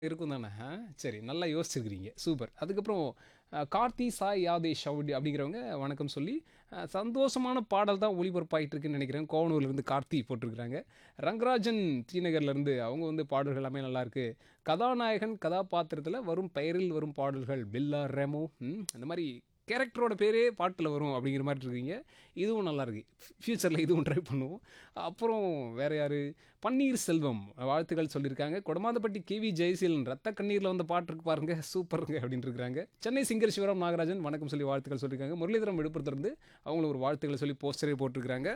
இருக்கும் தானே ஆ? சரி நல்லா யோசிச்சிருக்கிறீங்க சூப்பர் அதுக்கப்புறம் அஹ், கார்த்தி சாய் யாதேஷ் அப்படி அப்படிங்கிறவங்க வணக்கம் சொல்லி அஹ், சந்தோஷமான பாடல் தான் ஒளிபரப்பாயிட்டு இருக்குன்னு நினைக்கிறேன் கோவனூர்லேருந்து கார்த்தி போட்டிருக்கிறாங்க ரங்கராஜன் தீநகர்லேருந்து அவங்க வந்து பாடல்கள் எல்லாமே நல்லா இருக்கு கதாநாயகன் கதாபாத்திரத்தில் வரும் பெயரில் வரும் பாடல்கள் பில்லா ரெமோ ம், அந்த மாதிரி கேரக்டரோட பேரே பாட்டில் வரும் அப்படிங்கிற மாதிரி இருக்கீங்க இதுவும் நல்லா இருக்கு ஃப்யூச்சரில் இதுவும் ட்ரை பண்ணுவோம் அப்புறம் வேற யார் பன்னீர் செல்வம் வாழ்த்துக்கள் சொல்லியிருக்காங்க கொடமாந்தப்பட்டி கேவி ஜெயசீலன் ரத்த கண்ணீரில் வந்த பாட்டு இருக்கு பாருங்க சூப்பருங்க அப்படின்னு இருக்கிறாங்க சென்னை சிங்கர் சிவராம் நாகராஜன் வணக்கம் சொல்லி வாழ்த்துக்கள் சொல்லியிருக்காங்க முரளிதரம் விழுப்புரத்துலேருந்து அவங்களும் ஒரு வாழ்த்துக்களை சொல்லி போஸ்டரே போட்டிருக்கிறாங்க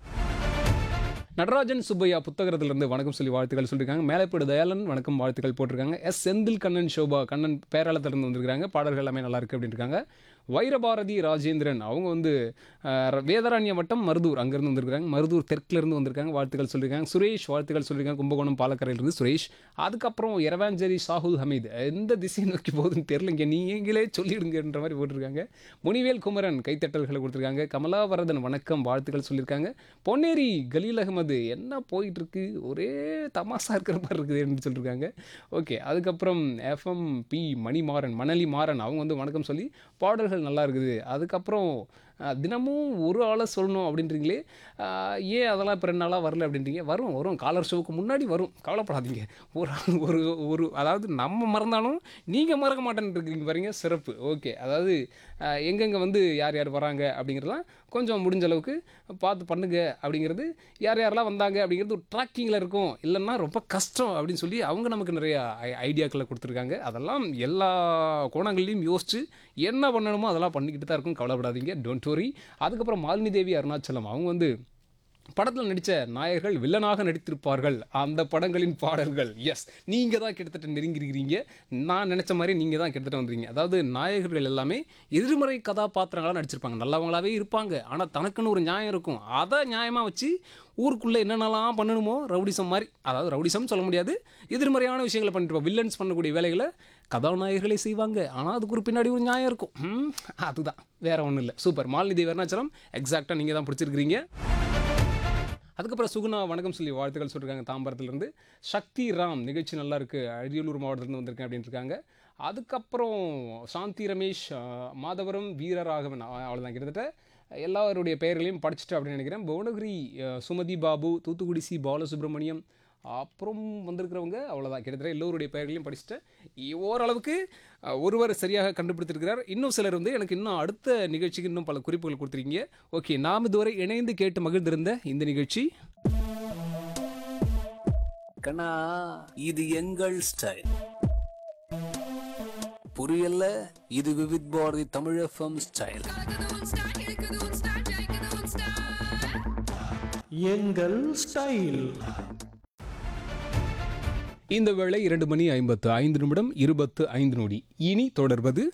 நடராஜன் சுப்பையா புத்தகத்திலிருந்து வணக்கம் சொல்லி வாழ்த்துக்கள் சொல்லியிருக்காங்க மேலப்பேடு தயாளன் வணக்கம் வாழ்த்துக்கள் போட்டிருக்காங்க எஸ் செந்தில் கண்ணன் சோபா கண்ணன் பேராளத்திலிருந்து வந்திருக்காங்க பாடல்கள் எல்லாமே நல்லா இருக்கு அப்படின்னு இருக்காங்க வைரபாரதி ராஜேந்திரன் அவங்க வந்து அஹ், வேதாரண்ய வட்டம் மருதூர் அங்கேருந்து வந்திருக்காங்க மருதூர் தெற்குலேருந்து வந்திருக்காங்க வாழ்த்துக்கள் சொல்லியிருக்காங்க சுரேஷ் வாழ்த்துக்கள் சொல்லியிருக்காங்க கும்பகோணம் பாலக்கரையிலிருந்து சுரேஷ் அதுக்கப்புறம் இரவாஞ்சரி சாகுல் ஹமீத் எந்த திசையை நோக்கி போகுதுன்னு தெரிலங்க நீங்களே சொல்லிடுங்கன்ற மாதிரி போட்டிருக்காங்க முனிவேல் குமரன் கைத்தட்டல்களை கொடுத்துருக்காங்க கமலாவரதன் வணக்கம் வாழ்த்துக்கள் சொல்லியிருக்காங்க பொன்னேரி கலீல் அகமது என்ன போயிட்டு இருக்கு ஒரே தமாசா இருக்கிற மாதிரி இருக்குதுன்னு சொல்லியிருக்காங்க ஓகே அதுக்கப்புறம் எஃப்எம் பி மணிமாறன் மணலி மாறன் அவங்க வந்து வணக்கம் சொல்லி பாடல்கள் நல்லா இருக்குது அதுக்கப்புறம் அஹ், தினமும் ஒரு ஆளை சொல்லணும் அப்படின்றீங்களே அஹ், ஏன் அதெல்லாம் இப்போ ரெண்டு நாளாக வரல அப்படின்றீங்க வரும் வரும் காலர் ஷோவுக்கு முன்னாடி வரும் கவலைப்படாதீங்க ஒரு ஆள் ஒரு ஒரு அதாவது நம்ம மறந்தாலும் நீங்கள் மறக்க மாட்டேன்னு இருக்கீங்க பாருங்க சிறப்பு ஓகே அதாவது அஹ், எங்கெங்கே வந்து யார் யார் வராங்க அப்படிங்கிறதெல்லாம் கொஞ்சம் முடிஞ்ச அளவுக்கு பார்த்து பண்ணுங்க அப்படிங்கிறது யார் யாரெல்லாம் வந்தாங்க அப்படிங்கிறது ஒரு ட்ராக்கிங்கில் இருக்கும் இல்லைன்னா ரொம்ப கஷ்டம் அப்படின்னு சொல்லி அவங்க நமக்கு நிறைய ஐ- ஐடியாக்களை கொடுத்துருக்காங்க அதெல்லாம் எல்லா கோணங்கள்லையும் யோசித்து என்ன பண்ணணுமோ அதெல்லாம் பண்ணிக்கிட்டு தான் இருக்கும் கவலைப்படாதீங்க டோன்ட் வரி அதுக்கப்புறம் மாலினி தேவி அருணாச்சலம் அவங்க வந்து படத்தில் நடித்த நாயகர்கள் வில்லனாக நடித்திருப்பார்கள் அந்த படங்களின் பாடல்கள் எஸ் நீங்கள் தான் கிட்டத்தட்ட நெருங்கிருக்கிறீங்க நான் நினச்ச மாதிரி நீங்கள் தான் கிட்டத்தட்ட வந்துறீங்க அதாவது நாயகர்கள் எல்லாமே எதிர்மறை கதாபாத்திரங்களாக நடிச்சிருப்பாங்க நல்லவங்களாவே இருப்பாங்க ஆனால் தனக்குன்னு ஒரு நியாயம் இருக்கும் அதை நியாயமாக வச்சு ஊருக்குள்ளே என்னென்னலாம் பண்ணணுமோ ரவுடிசம் மாதிரி அதாவது ரவுடிசம் சொல்ல முடியாது எதிர்மறையான விஷயங்களை பண்ணிட்டு இருப்போம் வில்லன்ஸ் பண்ணக்கூடிய வேலைகளை கதாநாயகர்களே செய்வாங்க ஆனால் அதுக்கு ஒரு பின்னாடி ஒரு நியாயம் இருக்கும் ம், அதுதான் வேற ஒன்றும் இல்லை சூப்பர் மாலினி தேவி அருணாச்சலம் எக்ஸாக்டாக நீங்கள் தான் பிடிச்சிருக்கிறீங்க அதுக்கப்புறம் சுகுணா வணக்கம் சொல்லி வாழ்த்துக்கள் சொல்லியிருக்காங்க தாம்பரத்துலேருந்து சக்தி ராம் நிகழ்ச்சி நல்லா இருக்கு அரியலூர் மாவட்டத்துலேருந்து வந்திருக்கேன் அப்படின்னு இருக்காங்க அதுக்கப்புறம் சாந்தி ரமேஷ் அஹ், மாதவரம் வீரராகவன் அஹ், அவ்வளவுதான் கிட்டத்தட்ட எல்லாருடைய பெயர்களையும் படிச்சுட்டு அப்படின்னு நினைக்கிறேன் புவனகிரி அஹ், சுமதி பாபு தூத்துக்குடி சி பாலசுப்ரமணியம் அப்புறம் வந்திருக்கிறவங்க அவ்வளோதான் கிட்டத்தட்ட எல்லோருடைய பெயர்களையும் படிச்சுட்டு இ- ஓரளவுக்கு அஹ், ஒருவர் சரியாக கண்டுபிடித்திருக்கிறார் இன்னும் சிலர் வந்து எனக்கு இன்னும் அடுத்த நிகழ்ச்சிக்கு இன்னும் பல குறிப்புகள் கொடுத்துருக்கீங்க ஓகே நாம் இதுவரை இணைந்து கேட்டு மகிழ்ந்திருந்த இந்த நிகழ்ச்சி கண்ணா இது எங்கள் ஸ்டைல் புரியல இது விவித் பாரதி தமிழ் எஃப்எம் ஸ்டைல் கலக்குது உன் ஸ்டைல் இழுக்குது உன் ஸ்டைல் ஜெயிக்குது உன் ஸ்டைல் எங்கள் ஸ்டைல் இந்த வேளை இரண்டு மணி ஐம்பத்து ஐந்து நிமிடம் இருபத்து ஐந்து நொடி இனி தொடர்வது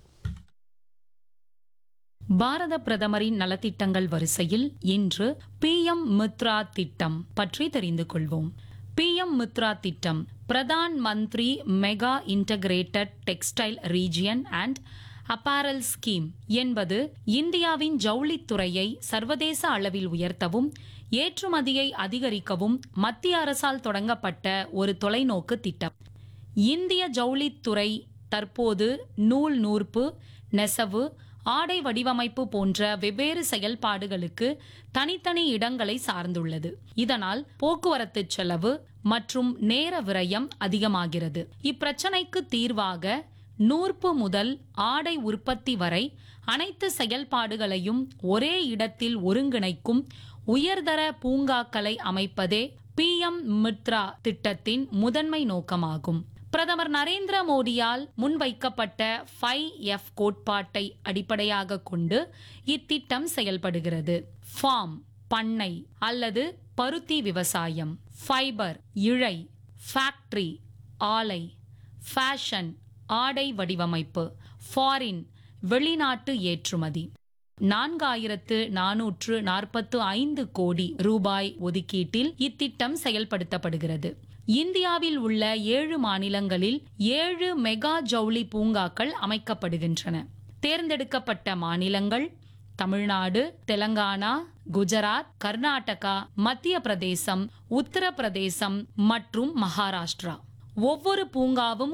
பாரத பிரதமரின் நலத்திட்டங்கள் வரிசையில் இன்று பிஎம் மித்ரா திட்டம் பற்றி தெரிந்து கொள்வோம் பிஎம் மித்ரா திட்டம் Pradhan Mantri mega integrated textile region and apparel scheme என்பது இந்தியாவின் ஜவுளித்துறையை சர்வதேச அளவில் உயர்த்தவும் ஏற்றுமதியை அதிகரிக்கவும் மத்திய அரசால் தொடங்கப்பட்ட ஒரு தொலைநோக்கு திட்டம் இந்திய ஜவுளித்துறை தற்போது நூல் நூற்பு நெசவு ஆடை வடிவமைப்பு போன்ற வெவ்வேறு செயல்பாடுகளுக்கு தனித்தனி இடங்களை சார்ந்துள்ளது இதனால் போக்குவரத்து செலவு மற்றும் நேர விரயம் அதிகமாகிறது இப்பிரச்சனைக்கு தீர்வாக நூற்பு முதல் ஆடை உற்பத்தி வரை அனைத்து செயல்பாடுகளையும் ஒரே இடத்தில் ஒருங்கிணைக்கும் உயர்தர பூங்காக்களை அமைப்பதே பிஎம் மித்ரா திட்டத்தின் முதன்மை நோக்கமாகும் பிரதமர் நரேந்திர மோடியால் முன்வைக்கப்பட்ட ஃபைவ் எஃப் கோட்பாட்டை அடிப்படையாக கொண்டு இத்திட்டம் செயல்படுகிறது ஃபார்ம் பண்ணை அல்லது பருத்தி விவசாயம் ஃபைபர் இழை ஃபேக்டரி ஆலை ஃபேஷன் ஆடை வடிவமைப்பு ஃபாரின் வெளிநாட்டு ஏற்றுமதி நான்காயிரத்து நானூற்று நாற்பத்து ஐந்து கோடி ரூபாய் ஒதுக்கீட்டில் இத்திட்டம் செயல்படுத்தப்படுகிறது இந்தியாவில் உள்ள ஏழு மாநிலங்களில் ஏழு மெகா ஜவுளி பூங்காக்கள் அமைக்கப்படுகின்றன தேர்ந்தெடுக்கப்பட்ட மாநிலங்கள் தமிழ்நாடு தெலங்கானா குஜராத் கர்நாடகா மத்திய பிரதேசம் உத்தரப்பிரதேசம் மற்றும் மகாராஷ்டிரா ஒவ்வொரு பூங்காவும்